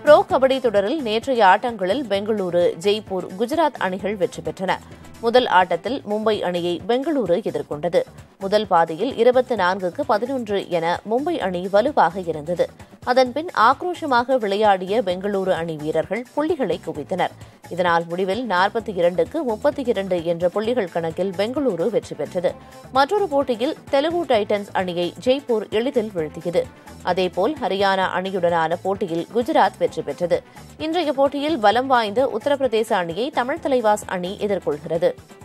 bro kabaddi தொடரில் நேற்றைய ஆட்டங்களில் பெங்களூரு ஜெய்ப்பூர் குஜராத் அணிகள் வெற்றி பெற்றன முதல் ஆட்டத்தில் மும்பை அணியை பெங்களூரு எதிர்கொண்டது முதல் பாதியில் இருபத்தி நான்குக்கு பதினொன்று என மும்பை அணி வலுவாக இருந்தது அதன்பின் ஆக்ரோஷமாக விளையாடிய பெங்களூரு அணி வீரர்கள் புள்ளிகளை குவித்தனர் இதனால் முடிவில் நாற்பத்தி இரண்டுக்கு முப்பத்தி இரண்டு என்ற புள்ளிகள் கணக்கில் பெங்களூரு வெற்றி பெற்றது மற்றொரு போட்டியில் தெலுங்கு டைட்டன்ஸ் அணியை ஜெய்ப்பூர் எளிதில் வீழ்த்தியது அதேபோல் ஹரியானா அணியுடனான போட்டியில் குஜராத் வெற்றி பெற்றது இன்றைய போட்டியில் பலம் வாய்ந்த உத்தரப்பிரதேச அணியை தமிழ் தலைவாஸ் அணி எதிர்கொள்கிறது